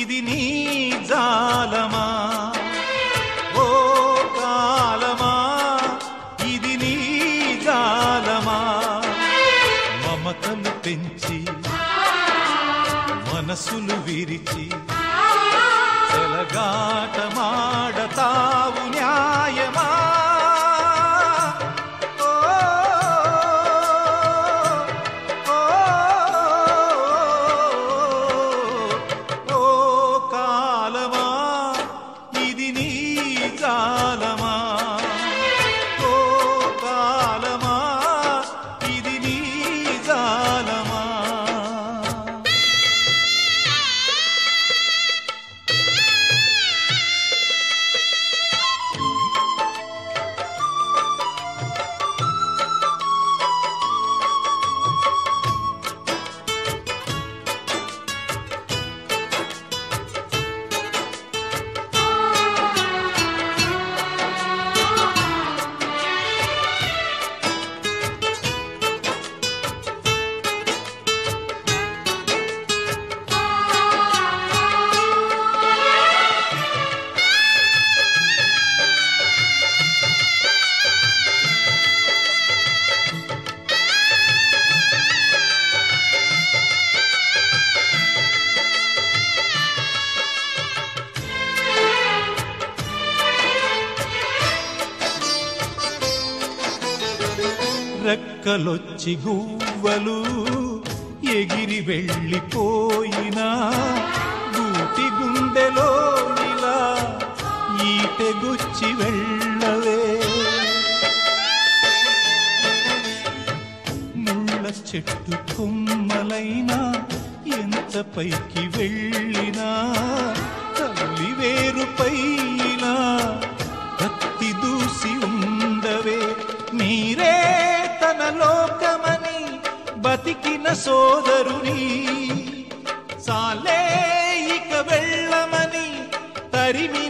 ఇది నీ జాలమా ఓ కాలమా ఇది నీ జాలమా మమతలు పెంచి మనసులు విరిచి చెలగాటమాడతావు న్యాయమా ఓ, ఓ, ఓ కాలమా ఇది నీ జాలమా ఓ కాలమా ఇది నీ జాలమా రెక్కలొచ్చి గువ్వలు ఎగిరి వెళ్ళిపోయినా గూటి గుండెలో ఇలా ఈటెగుచ్చి వెళ్ళవే ముళ్ళ చెట్టు కొమ్మలైనా ఎంత పైకి వెళ్ళినా తల్లి వేరు పైన కత్తి దూసి ఉండవే మీరే తన లోకమని బతికిన సోదరుని సాలే ఇక వెళ్ళమని తరిమి